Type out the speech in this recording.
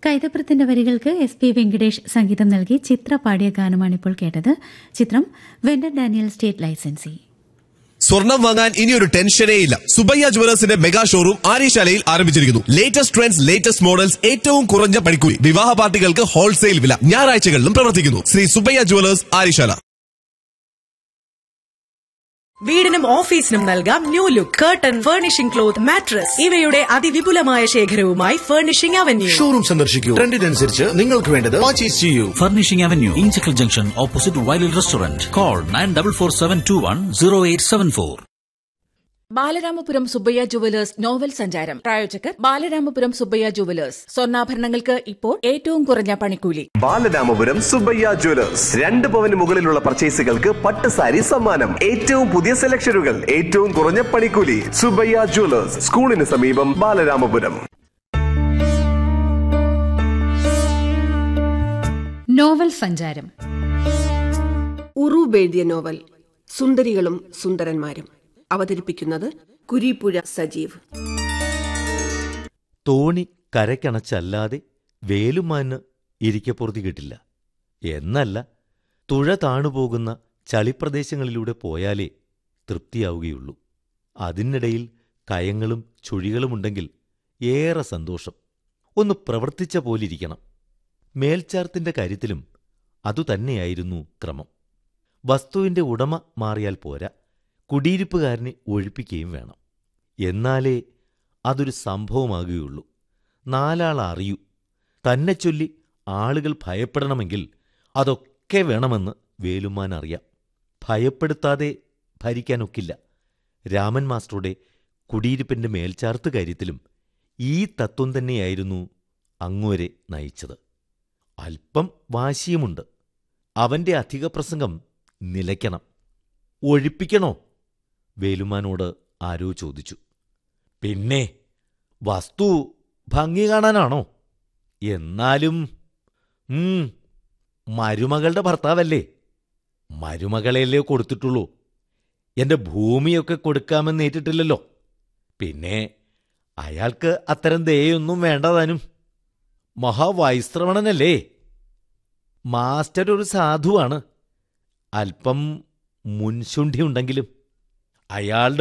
കൈതപ്രത്തിന്റെ വരികൾക്ക് S P Venkatesh സംഗീതം നൽകി ചിത്ര പാടിയ ഗാനമാണിപ്പോൾ കേട്ടത് ചിത്രം വെൻഡർ ഡാനിയൽ സ്റ്റേറ്റ് ലൈസൻസി സ്വർണം വാങ്ങാൻ ഇനി ഒരു ടെൻഷനേ ഇല്ല സുബയ്യ ജുവലേഴ്സിന്റെ മെഗാ ഷോറൂം ആര്യശാലയിൽ ആരംഭിച്ചിരിക്കുന്നു ലേറ്റസ്റ്റ് ട്രെൻഡ്സ് ലേറ്റസ്റ്റ് മോഡൽസ് ഏറ്റവും കുറഞ്ഞ പണിക്കൂലി വിവാഹ പാർട്ടികൾക്ക് ഹോൾസെയിൽ വില ഞായറാഴ്ചകളിലും പ്രവർത്തിക്കുന്നു ശ്രീ സുബയ്യ ജുവലേഴ്സ് ആര്യശാല വീടിനും ഓഫീസിനും നൽകാം new look curtain furnishing cloth mattress ഇവയുടെ അതിവിപുലമായ ശേഖരവുമായി ഫർണിഷിംഗ് അവന്യൂ ഷോറൂം സന്ദർശിക്കൂ ട്രെൻഡിനനുസരിച്ച് നിങ്ങൾക്ക് വേണ്ടത് പർച്ചേസ് ചെയ്യൂ Furnishing Avenue, Inchicle Junction, opposite Wiley Restaurant. Call 9447210874. Balaramapuram Subbayya jewellers novel സഞ്ചാരം പ്രായോജകർ ബാലരാമപുരം സുബ്ബയ്യ ജുവലേഴ്സ് സ്വർണ്ണാഭരണങ്ങൾക്ക് ഇപ്പോൾ ഏറ്റവും കുറഞ്ഞ പണിക്കൂലി ബാലരാമപുരം സുബയ്യ ജ്വല്ലേഴ്സ് രണ്ട് പവന് മുകളിലുള്ള പർച്ചേസുകൾക്ക് പട്ട് സാരി സമ്മാനം ഏറ്റവും പുതിയ സെലക്ഷനുകൾ ഏറ്റവും കുറഞ്ഞ പണിക്കൂലി സുബയ്യ ജ്വല്ലേഴ്സ് സ്കൂളിന് സമീപം ബാലരാമപുരം നോവൽ സഞ്ചാരം ഉറൂബ് എഴുതിയ നോവൽ സുന്ദരികളും സുന്ദരന്മാരും അവതരിപ്പിക്കുന്നത് കുരീപ്പുഴ സജീവ് തോണി കരക്കണച്ചല്ലാതെ വേലുമാന് ഇരിക്കപ്പുറത്തി കിട്ടില്ല എന്നല്ല തുഴ താണുപോകുന്ന ചളിപ്രദേശങ്ങളിലൂടെ പോയാലേ തൃപ്തിയാവുകയുള്ളൂ അതിനിടയിൽ കയങ്ങളും ചുഴികളുമുണ്ടെങ്കിൽ ഏറെ സന്തോഷം ഒന്ന് പ്രവർത്തിച്ച പോലിരിക്കണം മേൽച്ചാർത്തിന്റെ കാര്യത്തിലും അതുതന്നെയായിരുന്നു ക്രമം വസ്തുവിന്റെ ഉടമ മാറിയാൽ പോരാ കുടിയിരിപ്പുകാരനെ ഒഴിപ്പിക്കുകയും വേണം എന്നാലേ അതൊരു സംഭവമാകുകയുള്ളൂ നാലാൾ അറിയൂ തന്നെ ചൊല്ലി ആളുകൾ ഭയപ്പെടണമെങ്കിൽ അതൊക്കെ വേണമെന്ന് വേലുമാൻ അറിയാം ഭയപ്പെടുത്താതെ ഭരിക്കാനൊക്കില്ല രാമൻ മാസ്റ്ററുടെ കുടിയിരിപ്പിന്റെ മേൽച്ചാർത്ത് കാര്യത്തിലും ഈ തത്വം തന്നെയായിരുന്നു അങ്ങുവരെ നയിച്ചത് അല്പം വാശിയുമുണ്ട് അവന്റെ അധിക പ്രസംഗം നിലയ്ക്കണം ഒഴിപ്പിക്കണോ വേലുമാനോട് ആരോ ചോദിച്ചു പിന്നെ വസ്തു ഭംഗി കാണാനാണോ എന്നാലും ഉം, മരുമകളുടെ ഭർത്താവല്ലേ മരുമകളെയല്ലേ കൊടുത്തിട്ടുള്ളൂ എന്റെ ഭൂമിയൊക്കെ കൊടുക്കാമെന്ന് ഏറ്റിട്ടില്ലല്ലോ പിന്നെ അയാൾക്ക് അത്തരം ദയൊന്നും വേണ്ടതാനും മഹാവൈശ്രവണനല്ലേ മാസ്റ്റർ ഒരു സാധുവാണ് അല്പം മുൻശുണ്ഠിയുണ്ടെങ്കിലും അയാളുടെ